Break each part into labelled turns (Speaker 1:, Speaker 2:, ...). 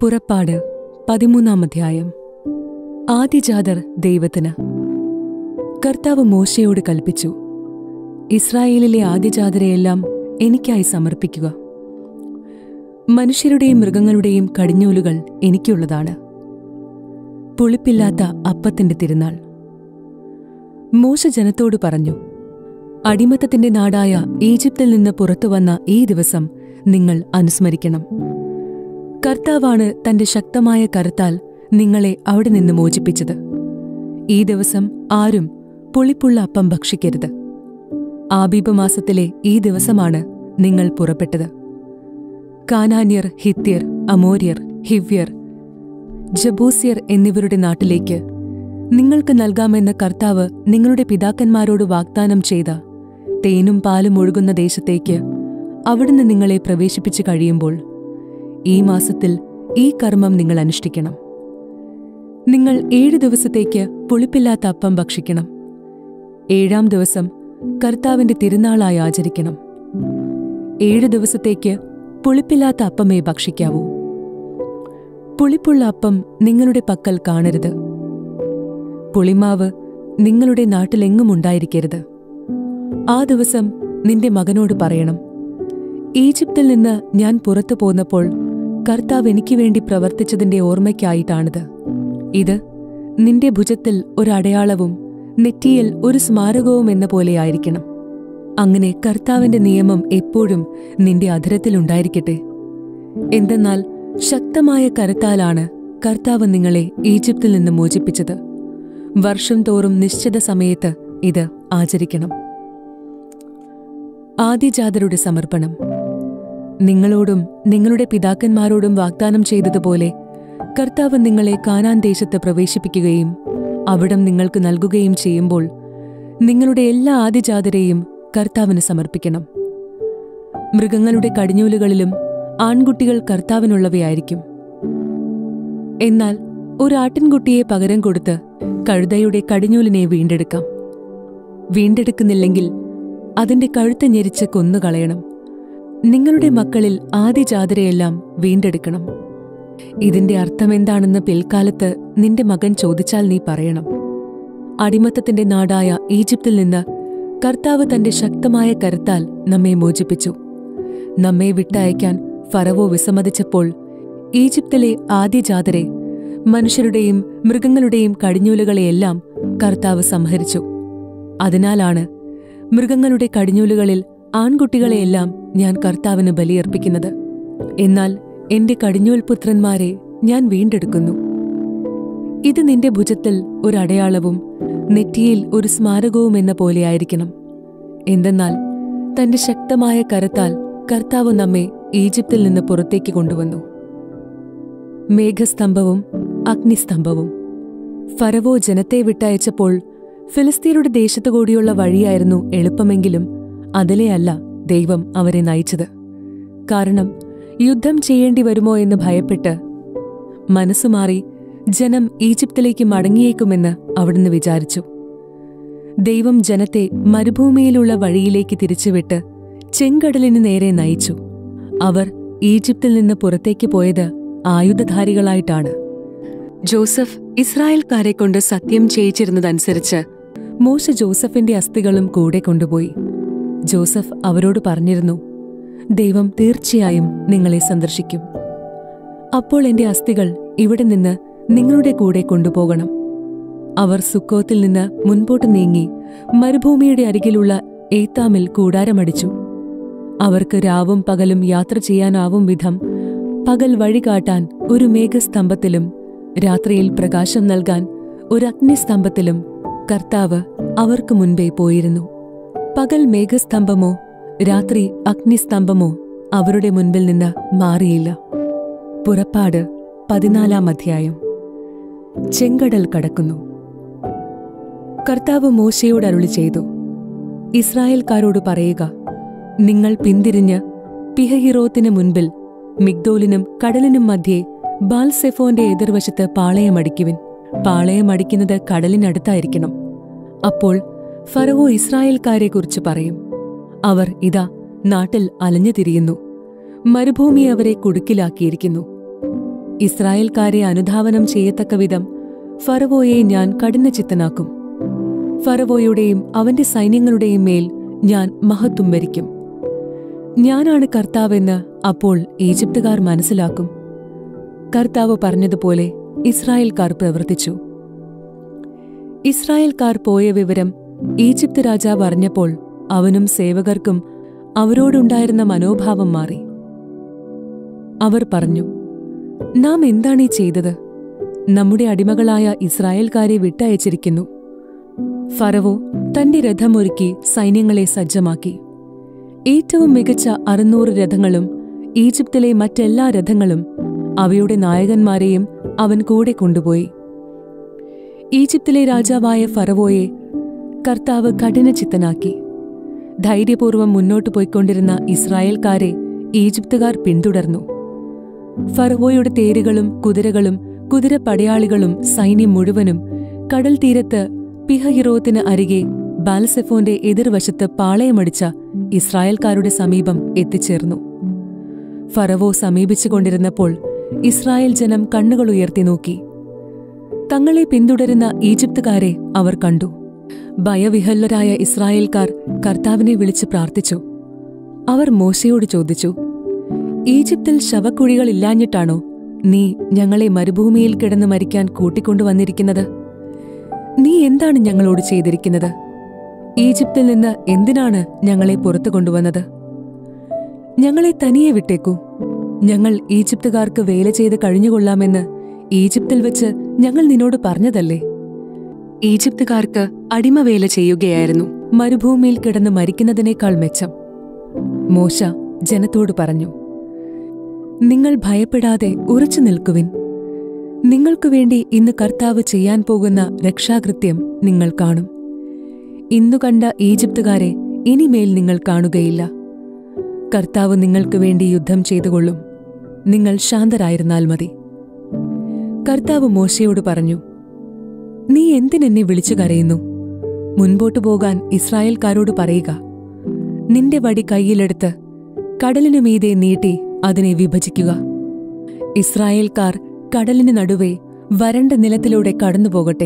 Speaker 1: പുറപ്പാട് പതിമൂന്നാം അധ്യായം ആദിജാതർ ദൈവത്തിന് കർത്താവ് മോശയോട് കൽപ്പിച്ചു ഇസ്രായേലിലെ ആദിജാതരെയെല്ലാം എനിക്കായി സമർപ്പിക്കുക മനുഷ്യരുടെയും മൃഗങ്ങളുടെയും കടിഞ്ഞൂലുകൾ എനിക്കുള്ളതാണ് പുളിപ്പില്ലാത്ത അപ്പത്തിന്റെ തിരുനാൾ മോശ ജനത്തോട് പറഞ്ഞു അടിമത്തത്തിന്റെ നാടായ ഈജിപ്തിൽ നിന്ന് പുറത്തുവന്ന ഈ ദിവസം നിങ്ങൾ അനുസ്മരിക്കണം കർത്താവാണ് തന്റെ ശക്തമായ കരുത്താൽ നിങ്ങളെ അവിടെ നിന്ന് മോചിപ്പിച്ചത് ഈ ദിവസം ആരും പുളിപ്പുള്ള അപ്പം ഭക്ഷിക്കരുത് ആബീബ് മാസത്തിലെ ഈ ദിവസമാണ് നിങ്ങൾ പുറപ്പെട്ടത് കാനാന്യർ ഹിത്യർ അമോര്യർ ഹിവ്യർ ജബൂസ്യർ എന്നിവരുടെ നാട്ടിലേക്ക് നിങ്ങൾക്ക് നൽകാമെന്ന കർത്താവ് നിങ്ങളുടെ പിതാക്കന്മാരോട് വാഗ്ദാനം ചെയ്ത തേനും പാലും ഒഴുകുന്ന ദേശത്തേക്ക് അവിടുന്ന് നിങ്ങളെ പ്രവേശിപ്പിച്ചു കഴിയുമ്പോൾ ഈ മാസത്തിൽ ഈ കർമ്മം നിങ്ങൾ അനുഷ്ഠിക്കണം നിങ്ങൾ ഏഴു ദിവസത്തേക്ക് പുളിപ്പില്ലാത്ത അപ്പം ഭക്ഷിക്കണം ഏഴാം ദിവസം കർത്താവിന്റെ തിരുനാളായി ആചരിക്കണം ഏഴു ദിവസത്തേക്ക് പുളിപ്പില്ലാത്ത അപ്പമേ ഭക്ഷിക്കാവൂ പുളിപ്പുള്ള അപ്പം നിങ്ങളുടെ പക്കൽ കാണരുത് പുളിമാവ് നിങ്ങളുടെ നാട്ടിലെങ്ങും ഉണ്ടായിരിക്കരുത് ആ ദിവസം നിന്റെ മകനോട് പറയണം ഈജിപ്തിൽ നിന്ന് ഞാൻ പുറത്തു പോന്നപ്പോൾ കർത്താവ് എനിക്ക് വേണ്ടി പ്രവർത്തിച്ചതിന്റെ ഓർമ്മയ്ക്കായിട്ടാണിത് ഇത് നിന്റെ ഭുജത്തിൽ ഒരടയാളവും നെറ്റിയിൽ ഒരു സ്മാരകവും എന്ന പോലെയായിരിക്കണം അങ്ങനെ കർത്താവിന്റെ നിയമം എപ്പോഴും നിന്റെ അധരത്തിലുണ്ടായിരിക്കട്ടെ എന്തെന്നാൽ ശക്തമായ കരുത്താലാണ് കർത്താവ് നിങ്ങളെ ഈജിപ്തിൽ നിന്ന് മോചിപ്പിച്ചത് വർഷം തോറും നിശ്ചിത സമയത്ത് ഇത് ആചരിക്കണം ആദ്യജാതരുടെ സമർപ്പണം നിങ്ങളോടും നിങ്ങളുടെ പിതാക്കന്മാരോടും വാഗ്ദാനം ചെയ്തതുപോലെ കർത്താവ് നിങ്ങളെ കാനാൻ ദേശത്ത് പ്രവേശിപ്പിക്കുകയും അവിടം നിങ്ങൾക്ക് നൽകുകയും ചെയ്യുമ്പോൾ നിങ്ങളുടെ എല്ലാ ആദിജാതരെയും കർത്താവിന് സമർപ്പിക്കണം മൃഗങ്ങളുടെ കടിഞ്ഞൂലുകളിലും ആൺകുട്ടികൾ കർത്താവിനുള്ളവയായിരിക്കും എന്നാൽ ഒരു ആട്ടിൻകുട്ടിയെ പകരം കൊടുത്ത് കഴുതയുടെ കടിഞ്ഞൂലിനെ വീണ്ടെടുക്കാം വീണ്ടെടുക്കുന്നില്ലെങ്കിൽ അതിന്റെ കഴുത്ത് ഞെരിച്ച് കൊന്നുകളയണം നിങ്ങളുടെ മക്കളിൽ ആദിജാതരെയെല്ലാം വീണ്ടെടുക്കണം ഇതിന്റെ അർത്ഥമെന്താണെന്ന് പിൽക്കാലത്ത് നിന്റെ മകൻ ചോദിച്ചാൽ നീ പറയണം അടിമത്തത്തിന്റെ നാടായ ഈജിപ്തിൽ നിന്ന് കർത്താവ് തന്റെ ശക്തമായ കരുത്താൽ നമ്മെ മോചിപ്പിച്ചു നമ്മെ വിട്ടയക്കാൻ ഫറവോ വിസമ്മതിച്ചപ്പോൾ ഈജിപ്തിലെ ആദ്യജാതരെ മനുഷ്യരുടെയും മൃഗങ്ങളുടെയും കടിഞ്ഞൂലുകളെയെല്ലാം കർത്താവ് സംഹരിച്ചു അതിനാലാണ് മൃഗങ്ങളുടെ കടിഞ്ഞൂലുകളിൽ ആൺകുട്ടികളെയെല്ലാം ഞാൻ കർത്താവിന് ബലിയർപ്പിക്കുന്നത് എന്നാൽ എന്റെ കടിഞ്ഞൂൽ പുത്രന്മാരെ ഞാൻ വീണ്ടെടുക്കുന്നു ഇത് നിന്റെ ഭുജത്തിൽ ഒരടയാളവും നെറ്റിയിൽ ഒരു സ്മാരകവും എന്ന പോലെയായിരിക്കണം എന്തെന്നാൽ തന്റെ ശക്തമായ കരത്താൽ കർത്താവ് നമ്മെ ഈജിപ്തിൽ നിന്ന് പുറത്തേക്ക് കൊണ്ടുവന്നു മേഘസ്തംഭവും അഗ്നിസ്തംഭവും ഫറവോ ജനത്തെ വിട്ടയച്ചപ്പോൾ ഫിലിസ്തീനയുടെ ദേശത്തു കൂടിയുള്ള വഴിയായിരുന്നു എളുപ്പമെങ്കിലും അതിലെയല്ല ദൈവം അവരെ നയിച്ചത് കാരണം യുദ്ധം ചെയ്യേണ്ടി വരുമോ എന്ന് ഭയപ്പെട്ട് മനസ്സുമാറി ജനം ഈജിപ്തിലേക്ക് മടങ്ങിയേക്കുമെന്ന് അവിടുന്ന് വിചാരിച്ചു ദൈവം ജനത്തെ മരുഭൂമിയിലുള്ള വഴിയിലേക്ക് തിരിച്ചുവിട്ട് ചെങ്കടലിന് നേരെ നയിച്ചു അവർ ഈജിപ്തിൽ നിന്ന് പുറത്തേക്ക് പോയത് ആയുധധാരികളായിട്ടാണ് ജോസഫ് ഇസ്രായേൽക്കാരെ കൊണ്ട് സത്യം ചെയ്യിച്ചിരുന്നതനുസരിച്ച് മോശ ജോസഫിന്റെ അസ്ഥികളും കൂടെ കൊണ്ടുപോയി ജോസഫ് അവരോട് പറഞ്ഞിരുന്നു ദൈവം തീർച്ചയായും നിങ്ങളെ സന്ദർശിക്കും അപ്പോൾ എന്റെ അസ്ഥികൾ ഇവിടെ നിന്ന് നിങ്ങളുടെ കൂടെ കൊണ്ടുപോകണം അവർ സുക്കോത്തിൽ നിന്ന് മുൻപോട്ട് നീങ്ങി മരുഭൂമിയുടെ അരികിലുള്ള ഏത്താമിൽ കൂടാരമടിച്ചു അവർക്ക് രാവും പകലും യാത്ര ചെയ്യാനാവും വിധം പകൽ വഴികാട്ടാൻ ഒരു മേഘസ്തംഭത്തിലും രാത്രിയിൽ പ്രകാശം നൽകാൻ ഒരു അഗ്നിസ്തംഭത്തിലും കർത്താവ് അവർക്ക് മുൻപേ പോയിരുന്നു പകൽ മേഘസ്തംഭമോ രാത്രി അഗ്നിസ്തംഭമോ അവരുടെ മുൻപിൽ നിന്ന് മാറിയില്ല പുറപ്പാട് പതിനാലാം അധ്യായം ചെങ്കടൽ കടക്കുന്നു കർത്താവ് മോശയോട് അരുളി ചെയ്തു ഇസ്രായേൽക്കാരോട് പറയുക നിങ്ങൾ പിന്തിരിഞ്ഞ് പിഹഹിറോത്തിന് മുൻപിൽ മിഗ്ദോലിനും കടലിനും മധ്യേ ബാൽസെഫോന്റെ എതിർവശത്ത് പാളയമടിക്കുവിൻ പാളയമടിക്കുന്നത് കടലിനടുത്തായിരിക്കണം അപ്പോൾ ഫറവോ ഇസ്രായേൽക്കാരെക്കുറിച്ച് പറയും അവർ ഇതാ നാട്ടിൽ അലഞ്ഞു തിരിയുന്നു മരുഭൂമി അവരെ കുടുക്കിലാക്കിയിരിക്കുന്നു ഇസ്രായേൽക്കാരെ അനുധാവനം ചെയ്യത്തക്ക വിധം ഫറവോയെ ഞാൻ കഠിനചിത്തനാക്കും ഫറവോയുടെയും അവന്റെ സൈന്യങ്ങളുടെയും മേൽ ഞാൻ മഹത്വം വരിക്കും ഞാനാണ് കർത്താവെന്ന് അപ്പോൾ ഈജിപ്തുകാർ മനസ്സിലാക്കും കർത്താവ് പറഞ്ഞതുപോലെ ഇസ്രായേൽക്കാർ പ്രവർത്തിച്ചു ഇസ്രായേൽക്കാർ പോയ വിവരം ഈജിപ്ത് രാജാവ് അറിഞ്ഞപ്പോൾ അവനും സേവകർക്കും അവരോടുണ്ടായിരുന്ന മനോഭാവം മാറി അവർ പറഞ്ഞു നാം എന്താണീ ചെയ്തത് നമ്മുടെ അടിമകളായ ഇസ്രായേൽക്കാരെ വിട്ടയച്ചിരിക്കുന്നു ഫറവോ തന്റെ രഥമൊരുക്കി സൈന്യങ്ങളെ സജ്ജമാക്കി ഏറ്റവും മികച്ച അറുന്നൂറ് രഥങ്ങളും ഈജിപ്തിലെ മറ്റെല്ലാ രഥങ്ങളും അവയുടെ നായകന്മാരെയും അവൻ കൂടെ കൊണ്ടുപോയി ഈജിപ്തിലെ രാജാവായ ഫറവോയെ കർത്താവ് കഠിനചിത്തനാക്കി ധൈര്യപൂർവ്വം മുന്നോട്ടു പോയിക്കൊണ്ടിരുന്ന ഇസ്രായേൽക്കാരെ ഈജിപ്തുകാർ പിന്തുടർന്നു ഫറവോയുടെ തേരുകളും കുതിരകളും കുതിരപ്പടയാളികളും സൈന്യം മുഴുവനും കടൽ തീരത്ത് പിഹഹിറോത്തിന് അരികെ ബാൽസെഫോന്റെ എതിർവശത്ത് പാളയമടിച്ച ഇസ്രായേൽക്കാരുടെ സമീപം എത്തിച്ചേർന്നു ഫറവോ സമീപിച്ചുകൊണ്ടിരുന്നപ്പോൾ ഇസ്രായേൽ ജനം കണ്ണുകൾ ഉയർത്തി നോക്കി തങ്ങളെ പിന്തുടരുന്ന ഈജിപ്തുകാരെ അവർ കണ്ടു ഭയവിഹ്വലരായ ഇസ്രായേൽക്കാർ കർത്താവിനെ വിളിച്ച് പ്രാർത്ഥിച്ചു അവർ മോശയോട് ചോദിച്ചു ഈജിപ്തിൽ ശവക്കുഴികളില്ലാഞ്ഞിട്ടാണോ നീ ഞങ്ങളെ മരുഭൂമിയിൽ കിടന്ന് മരിക്കാൻ കൂട്ടിക്കൊണ്ടുവന്നിരിക്കുന്നത് നീ എന്താണ് ഞങ്ങളോട് ചെയ്തിരിക്കുന്നത് ഈജിപ്തിൽ നിന്ന് എന്തിനാണ് ഞങ്ങളെ പുറത്തു കൊണ്ടുവന്നത് ഞങ്ങളെ തനിയെ വിട്ടേക്കൂ ഞങ്ങൾ ഈജിപ്തുകാർക്ക് വേല ചെയ്ത് കഴിഞ്ഞുകൊള്ളാമെന്ന് ഈജിപ്തിൽ വെച്ച് ഞങ്ങൾ നിന്നോട് പറഞ്ഞതല്ലേ ഈജിപ്തുകാർക്ക് അടിമവേല ചെയ്യുകയായിരുന്നു മരുഭൂമിയിൽ കിടന്ന് മരിക്കുന്നതിനേക്കാൾ മെച്ചം മോശ ജനത്തോട് പറഞ്ഞു നിങ്ങൾ ഭയപ്പെടാതെ ഉറച്ചു നിൽക്കുവിൻ നിങ്ങൾക്കു വേണ്ടി ഇന്ന് കർത്താവ് ചെയ്യാൻ പോകുന്ന രക്ഷാകൃത്യം നിങ്ങൾ കാണും ഇന്നു കണ്ട ഈജിപ്തുകാരെ ഇനിമേൽ നിങ്ങൾ കാണുകയില്ല കർത്താവ് നിങ്ങൾക്ക് വേണ്ടി യുദ്ധം ചെയ്തുകൊള്ളും നിങ്ങൾ ശാന്തരായിരുന്നാൽ മതി കർത്താവ് മോശയോട് പറഞ്ഞു നീ എന്തിനെന്നെ വിളിച്ചു കരയുന്നു മുൻപോട്ടു പോകാൻ ഇസ്രായേൽക്കാരോട് പറയുക നിന്റെ വടി കയ്യിലെടുത്ത് കടലിനു മീതെ നീട്ടി അതിനെ വിഭജിക്കുക ഇസ്രായേൽക്കാർ കടലിന് നടുവേ വരണ്ട നിലത്തിലൂടെ കടന്നുപോകട്ടെ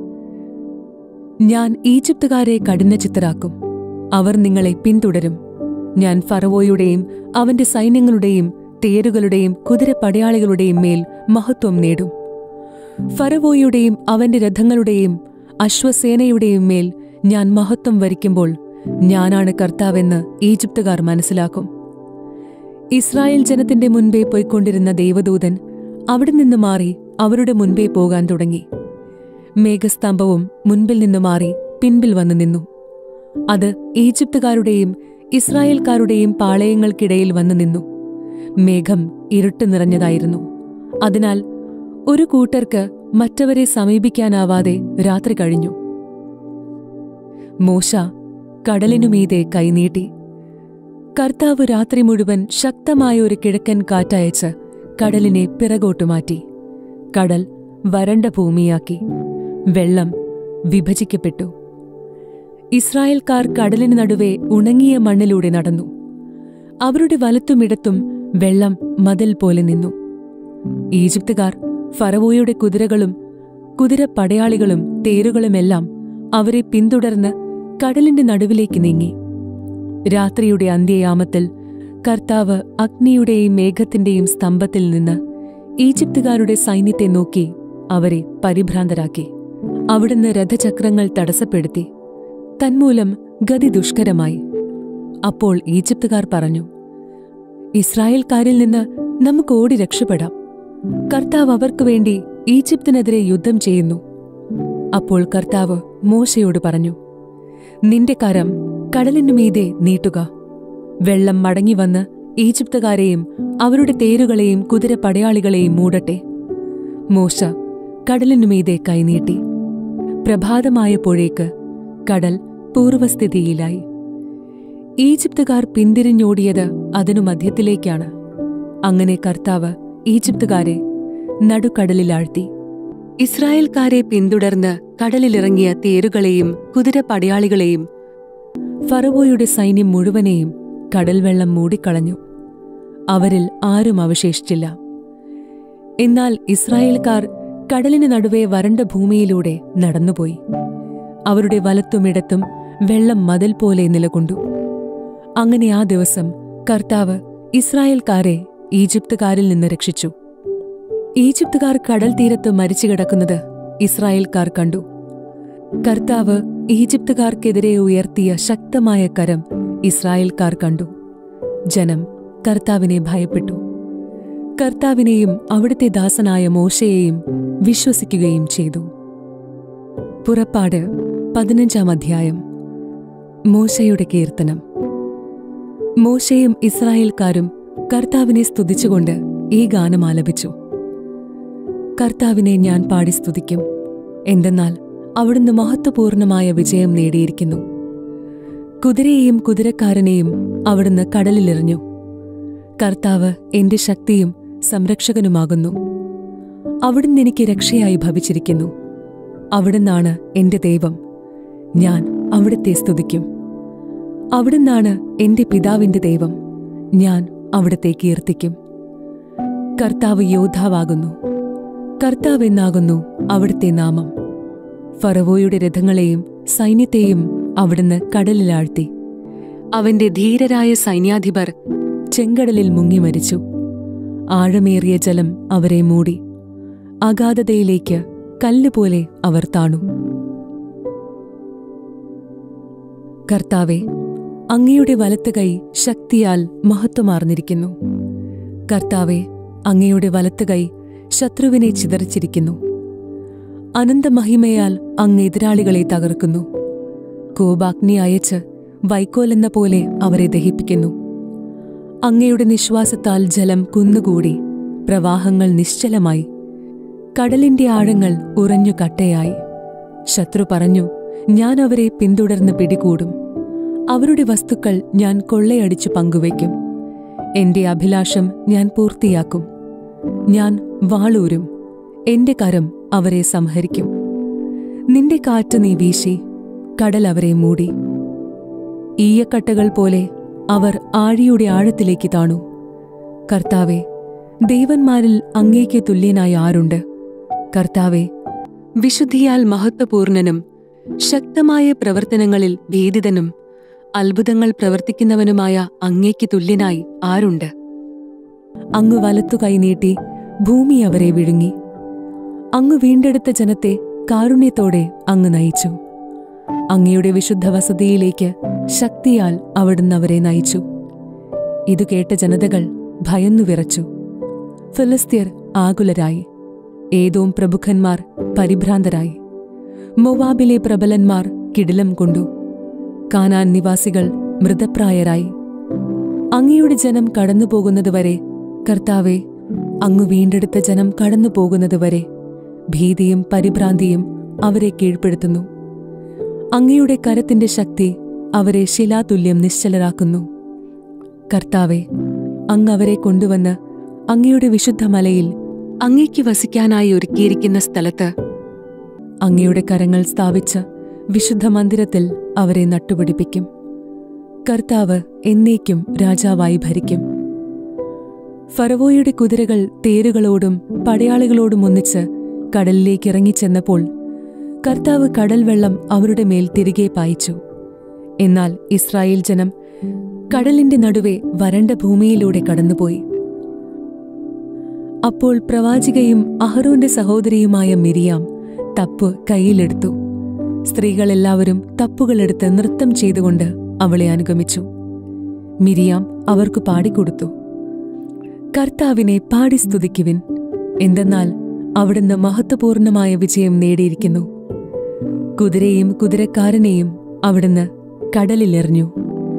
Speaker 1: ഞാൻ ഈജിപ്തുകാരെ കഠിനചിത്തരാക്കും അവർ നിങ്ങളെ പിന്തുടരും ഞാൻ ഫറവോയുടെയും അവന്റെ സൈന്യങ്ങളുടെയും തേരുകളുടെയും കുതിരപ്പടയാളികളുടെയും മേൽ മഹത്വം നേടും ഫറവോയുടെയും അവന്റെ രഥങ്ങളുടെയും അശ്വസേനയുടെയും മേൽ ഞാൻ മഹത്വം വരിക്കുമ്പോൾ ഞാനാണ് കർത്താവെന്ന് ഈജിപ്തുകാർ മനസ്സിലാക്കും ഇസ്രായേൽ ജനത്തിന്റെ മുൻപേ പോയിക്കൊണ്ടിരുന്ന ദേവദൂതൻ അവിടെ നിന്ന് മാറി അവരുടെ മുൻപേ പോകാൻ തുടങ്ങി മേഘസ്തംഭവും മുൻപിൽ നിന്ന് മാറി പിൻപിൽ വന്നു നിന്നു അത് ഈജിപ്തുകാരുടെയും ഇസ്രായേൽക്കാരുടെയും പാളയങ്ങൾക്കിടയിൽ വന്നു നിന്നു മേഘം ഇരുട്ട് നിറഞ്ഞതായിരുന്നു അതിനാൽ ഒരു കൂട്ടർക്ക് മറ്റവരെ സമീപിക്കാനാവാതെ രാത്രി കഴിഞ്ഞു മോശ കടലിനുമീതെ കൈനീട്ടി കർത്താവ് രാത്രി മുഴുവൻ ശക്തമായ ഒരു കിഴക്കൻ കാറ്റയച്ച് കടലിനെ പിറകോട്ടു മാറ്റി കടൽ വരണ്ട ഭൂമിയാക്കി വെള്ളം വിഭജിക്കപ്പെട്ടു ഇസ്രായേൽക്കാർ കടലിന് നടുവേ ഉണങ്ങിയ മണ്ണിലൂടെ നടന്നു അവരുടെ വലത്തുമിടത്തും വെള്ളം മതിൽ പോലെ നിന്നു ഈജിപ്തുകാർ ഫറവോയുടെ കുതിരകളും കുതിരപ്പടയാളികളും തേരുകളുമെല്ലാം അവരെ പിന്തുടർന്ന് കടലിന്റെ നടുവിലേക്ക് നീങ്ങി രാത്രിയുടെ അന്ത്യയാമത്തിൽ കർത്താവ് അഗ്നിയുടെയും മേഘത്തിന്റെയും സ്തംഭത്തിൽ നിന്ന് ഈജിപ്തുകാരുടെ സൈന്യത്തെ നോക്കി അവരെ പരിഭ്രാന്തരാക്കി അവിടുന്ന് രഥചക്രങ്ങൾ തടസ്സപ്പെടുത്തി തന്മൂലം ഗതി ദുഷ്കരമായി അപ്പോൾ ഈജിപ്തുകാർ പറഞ്ഞു ഇസ്രായേൽക്കാരിൽ നിന്ന് നമുക്ക് ഓടി രക്ഷപ്പെടാം കർത്താവ് അവർക്കു വേണ്ടി ഈജിപ്തിനെതിരെ യുദ്ധം ചെയ്യുന്നു അപ്പോൾ കർത്താവ് മോശയോട് പറഞ്ഞു നിന്റെ കരം കടലിനു മീതെ നീട്ടുക വെള്ളം മടങ്ങിവന്ന് ഈജിപ്തുകാരെയും അവരുടെ തേരുകളെയും കുതിരപ്പടയാളികളെയും മൂടട്ടെ മോശ കടലിനു മീതെ കൈനീട്ടി പ്രഭാതമായപ്പോഴേക്ക് കടൽ പൂർവസ്ഥിതിയിലായി ഈജിപ്തുകാർ പിന്തിരിഞ്ഞോടിയത് അതിനു മധ്യത്തിലേക്കാണ് അങ്ങനെ കർത്താവ് ഈജിപ്തുകാരെ നടുക്കടലിലാഴ്ത്തി ഇസ്രായേൽക്കാരെ പിന്തുടർന്ന് കടലിലിറങ്ങിയ തേരുകളെയും കുതിരപ്പടയാളികളെയും ഫറവോയുടെ സൈന്യം മുഴുവനെയും കടൽവെള്ളം മൂടിക്കളഞ്ഞു അവരിൽ ആരും അവശേഷിച്ചില്ല എന്നാൽ ഇസ്രായേൽക്കാർ കടലിന് നടുവേ വരണ്ട ഭൂമിയിലൂടെ നടന്നുപോയി അവരുടെ വലത്തുമിടത്തും വെള്ളം മതിൽ പോലെ നിലകൊണ്ടു അങ്ങനെ ആ ദിവസം കർത്താവ് ഇസ്രായേൽക്കാരെ ഈജിപ്തുകാരിൽ നിന്ന് രക്ഷിച്ചു ഈജിപ്തുകാർ കടൽ തീരത്ത് മരിച്ചു കിടക്കുന്നത് ഇസ്രായേൽക്കാർ കണ്ടു കർത്താവ് ഈജിപ്തുകാർക്കെതിരെ ഉയർത്തിയ ശക്തമായ കരം ഇസ്രായേൽക്കാർ കണ്ടു ജനം കർത്താവിനെ ഭയപ്പെട്ടു കർത്താവിനെയും അവിടുത്തെ ദാസനായ മോശയെയും വിശ്വസിക്കുകയും ചെയ്തു പുറപ്പാട് പതിനഞ്ചാം അധ്യായം മോശയുടെ കീർത്തനം മോശയും ഇസ്രായേൽക്കാരും കർത്താവിനെ സ്തുതിച്ചുകൊണ്ട് ഈ ഗാനം ആലപിച്ചു കർത്താവിനെ ഞാൻ പാടി സ്തുതിക്കും എന്തെന്നാൽ അവിടുന്ന് മഹത്വപൂർണമായ വിജയം നേടിയിരിക്കുന്നു കുതിരയെയും കുതിരക്കാരനെയും അവിടുന്ന് കടലിലെറിഞ്ഞു കർത്താവ് എന്റെ ശക്തിയും സംരക്ഷകനുമാകുന്നു അവിടുന്ന് എനിക്ക് രക്ഷയായി ഭവിച്ചിരിക്കുന്നു അവിടുന്നാണ് എന്റെ ദൈവം ഞാൻ അവിടുത്തെ സ്തുതിക്കും അവിടുന്നാണ് എന്റെ പിതാവിന്റെ ദൈവം ഞാൻ അവിടുത്തെ കീർത്തിക്കും കർത്താവ് യോദ്ധാവാകുന്നു കർത്താവ് എന്നാകുന്നു അവിടുത്തെ നാമം ഫറവോയുടെ രഥങ്ങളെയും സൈന്യത്തെയും അവിടുന്ന് കടലിലാഴ്ത്തി അവന്റെ ധീരരായ സൈന്യാധിപർ ചെങ്കടലിൽ മുങ്ങി മരിച്ചു ആഴമേറിയ ജലം അവരെ മൂടി അഗാധതയിലേക്ക് കല്ലുപോലെ അവർ താണു കർത്താവെ അങ്ങയുടെ വലത്ത് കൈ ശക്തിയാൽ മഹത്വമാർന്നിരിക്കുന്നു കർത്താവെ അങ്ങയുടെ വലത്ത് കൈ ശത്രുവിനെ ചിതറിച്ചിരിക്കുന്നു അനന്തമഹിമയാൽ അങ്ങ് എതിരാളികളെ തകർക്കുന്നു കോപാഗ്നി അയച്ച് വൈക്കോലെന്ന പോലെ അവരെ ദഹിപ്പിക്കുന്നു അങ്ങയുടെ നിശ്വാസത്താൽ ജലം കുന്നുകൂടി പ്രവാഹങ്ങൾ നിശ്ചലമായി കടലിന്റെ ആഴങ്ങൾ ഉറഞ്ഞു കട്ടയായി ശത്രു പറഞ്ഞു ഞാൻ അവരെ പിന്തുടർന്ന് പിടികൂടും അവരുടെ വസ്തുക്കൾ ഞാൻ കൊള്ളയടിച്ചു പങ്കുവയ്ക്കും എന്റെ അഭിലാഷം ഞാൻ പൂർത്തിയാക്കും ഞാൻ വാളൂരും എന്റെ കരം അവരെ സംഹരിക്കും നിന്റെ കാറ്റ് നീ വീശി കടൽ അവരെ മൂടി ഈയക്കട്ടകൾ പോലെ അവർ ആഴിയുടെ ആഴത്തിലേക്ക് താണു കർത്താവെ ദൈവന്മാരിൽ അങ്ങേക്ക് തുല്യനായ ആരുണ്ട് കർത്താവെ വിശുദ്ധിയാൽ മഹത്വപൂർണനും ശക്തമായ പ്രവർത്തനങ്ങളിൽ ഭീതിതനും അത്ഭുതങ്ങൾ പ്രവർത്തിക്കുന്നവനുമായ അങ്ങേക്ക് തുല്യനായി ആരുണ്ട് അങ്ങ് വലത്തു കൈനീട്ടി ഭൂമി അവരെ വിഴുങ്ങി അങ്ങ് വീണ്ടെടുത്ത ജനത്തെ കാരുണ്യത്തോടെ അങ്ങ് നയിച്ചു അങ്ങയുടെ വിശുദ്ധ വസതിയിലേക്ക് ശക്തിയാൽ അവിടുന്ന് അവരെ നയിച്ചു ഇതു കേട്ട ജനതകൾ ഭയന്നു വിറച്ചു ഫിലിസ്തീർ ആകുലരായി ഏതോം പ്രഭുക്കന്മാർ പരിഭ്രാന്തരായി മൊവാബിലെ പ്രബലന്മാർ കിടിലം കൊണ്ടു കാനാൻ നിവാസികൾ മൃതപ്രായരായി അങ്ങയുടെ ജനം കടന്നുപോകുന്നതുവരെ കർത്താവെ അങ്ങ് വീണ്ടെടുത്ത ജനം കടന്നുപോകുന്നതുവരെ ഭീതിയും പരിഭ്രാന്തിയും അവരെ കീഴ്പ്പെടുത്തുന്നു അങ്ങയുടെ കരത്തിന്റെ ശക്തി അവരെ ശിലാതുല്യം നിശ്ചലരാക്കുന്നു കർത്താവെ അങ്ങ് അവരെ കൊണ്ടുവന്ന് അങ്ങയുടെ വിശുദ്ധ മലയിൽ അങ്ങയ്ക്ക് വസിക്കാനായി ഒരുക്കിയിരിക്കുന്ന സ്ഥലത്ത് അങ്ങയുടെ കരങ്ങൾ സ്ഥാപിച്ച് വിശുദ്ധ മന്ദിരത്തിൽ അവരെ നട്ടുപിടിപ്പിക്കും കർത്താവ് എന്നേക്കും രാജാവായി ഭരിക്കും ഫറവോയുടെ കുതിരകൾ തേരുകളോടും പടയാളികളോടും ഒന്നിച്ച് കടലിലേക്ക് ഇറങ്ങിച്ചെന്നപ്പോൾ കർത്താവ് കടൽ വെള്ളം അവരുടെ മേൽ തിരികെ പായിച്ചു എന്നാൽ ഇസ്രായേൽ ജനം കടലിന്റെ നടുവെ വരണ്ട ഭൂമിയിലൂടെ കടന്നുപോയി അപ്പോൾ പ്രവാചികയും അഹറോന്റെ സഹോദരിയുമായ മിരിയാം തപ്പ് കയ്യിലെടുത്തു സ്ത്രീകളെല്ലാവരും തപ്പുകളെടുത്ത് നൃത്തം ചെയ്തുകൊണ്ട് അവളെ അനുഗമിച്ചു മിരിയാം അവർക്ക് പാടിക്കൊടുത്തു കർത്താവിനെ പാടി സ്തുതിക്കുവിൻ എന്തെന്നാൽ അവിടുന്ന് മഹത്വപൂർണമായ വിജയം നേടിയിരിക്കുന്നു കുതിരയും കുതിരക്കാരനെയും അവിടുന്ന് കടലിലെറിഞ്ഞു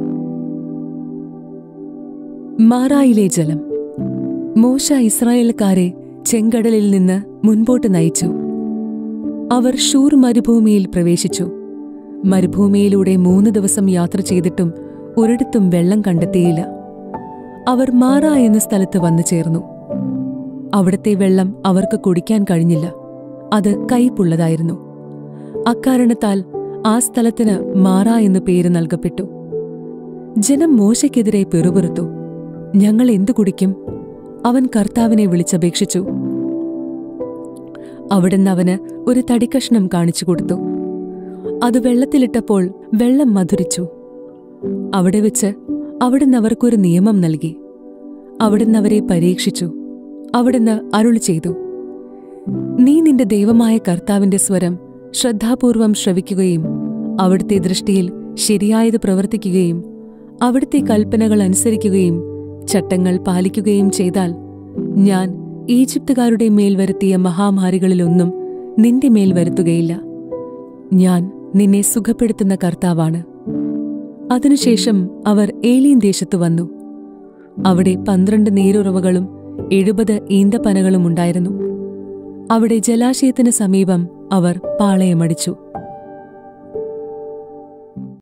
Speaker 1: മാറായിലെ ജലം മോശ ഇസ്രായേൽക്കാരെ ചെങ്കടലിൽ നിന്ന് മുൻപോട്ട് നയിച്ചു അവർ ഷൂർ മരുഭൂമിയിൽ പ്രവേശിച്ചു മരുഭൂമിയിലൂടെ മൂന്ന് ദിവസം യാത്ര ചെയ്തിട്ടും ഒരിടത്തും വെള്ളം കണ്ടെത്തിയില്ല അവർ മാറ എന്ന സ്ഥലത്ത് വന്നു ചേർന്നു അവിടത്തെ വെള്ളം അവർക്ക് കുടിക്കാൻ കഴിഞ്ഞില്ല അത് കയ്പുള്ളതായിരുന്നു അക്കാരണത്താൽ ആ സ്ഥലത്തിന് മാറ എന്നു പേര് നൽകപ്പെട്ടു ജനം മോശയ്ക്കെതിരെ പിറുപിറുത്തു ഞങ്ങൾ എന്തു കുടിക്കും അവൻ കർത്താവിനെ വിളിച്ചപേക്ഷിച്ചു അവിടുന്ന് അവന് ഒരു തടിക്കഷ്ണം കാണിച്ചു കൊടുത്തു അത് വെള്ളത്തിലിട്ടപ്പോൾ വെള്ളം മധുരിച്ചു അവിടെ വെച്ച് അവിടുന്ന് അവർക്കൊരു നിയമം നൽകി അവിടുന്ന് അവരെ പരീക്ഷിച്ചു അവിടുന്ന് അരുളി ചെയ്തു നീ നിന്റെ ദൈവമായ കർത്താവിന്റെ സ്വരം ശ്രദ്ധാപൂർവം ശ്രവിക്കുകയും അവിടുത്തെ ദൃഷ്ടിയിൽ ശരിയായത് പ്രവർത്തിക്കുകയും അവിടുത്തെ കൽപ്പനകൾ അനുസരിക്കുകയും ചട്ടങ്ങൾ പാലിക്കുകയും ചെയ്താൽ ഞാൻ ഈജിപ്തുകാരുടെ മേൽ വരുത്തിയ മഹാമാരികളിലൊന്നും നിന്റെ മേൽ വരുത്തുകയില്ല ഞാൻ നിന്നെ സുഖപ്പെടുത്തുന്ന കർത്താവാണ് അതിനുശേഷം അവർ ഏലീൻ ദേശത്തു വന്നു അവിടെ പന്ത്രണ്ട് നീരുറവകളും എഴുപത് ഈന്തപ്പനകളും ഉണ്ടായിരുന്നു അവിടെ ജലാശയത്തിന് സമീപം അവർ പാളയമടിച്ചു